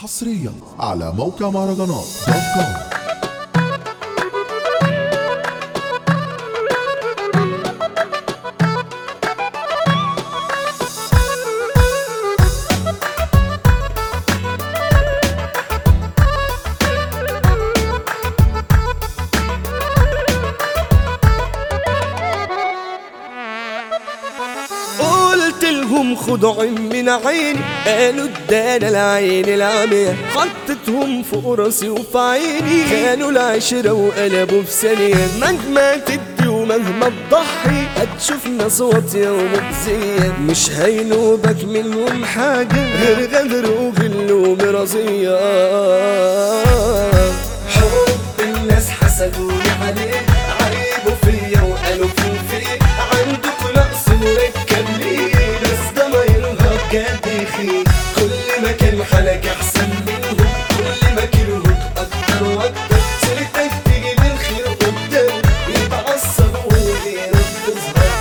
حصريا على موقع مهرجانات دوت كوم قلت لهم خدوا عين من عيني قالوا ادانا العين العمية حطيتهم فوق راسي وفي عيني كانوا العشرة وقلبوا في ثانية مهما تدي ومهما تضحي هتشوفنا واطية ومؤذية مش هينوبك منهم حاجة غير غدر وغل ومرضية حب الناس حسدوني عليه عيبوا فيا وقالوا فيه عندكوا نقص مركب ليه بس ده ما يرهق جد خير كل ما كان حالك احسن منهم كل ما كرهوك اكتر واكتر سيرتك تيجي بالخير قدام يتعصب ويرد تظهر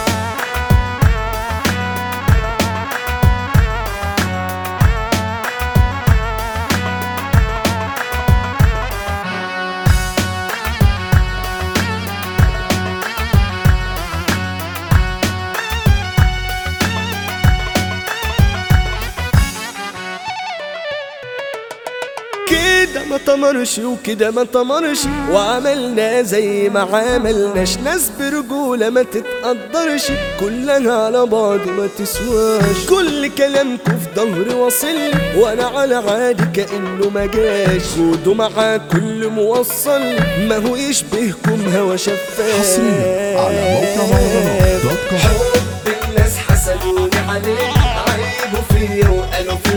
كده ما طمرش وكده ما طمرش وعملنا زي ما عملناش ناس برجولة ما تتقدرش كلنا على بعض ما تسواش كل كلامكم في ظهري واصل وانا على عادي كأنه ما جاش خدوا معاه كل موصل ما هو يشبهكم هوا شفاف حصرياً على موقع مهرجانات دوت كوم. حب الناس حسدوني عليه عيبوا فيا وقالوا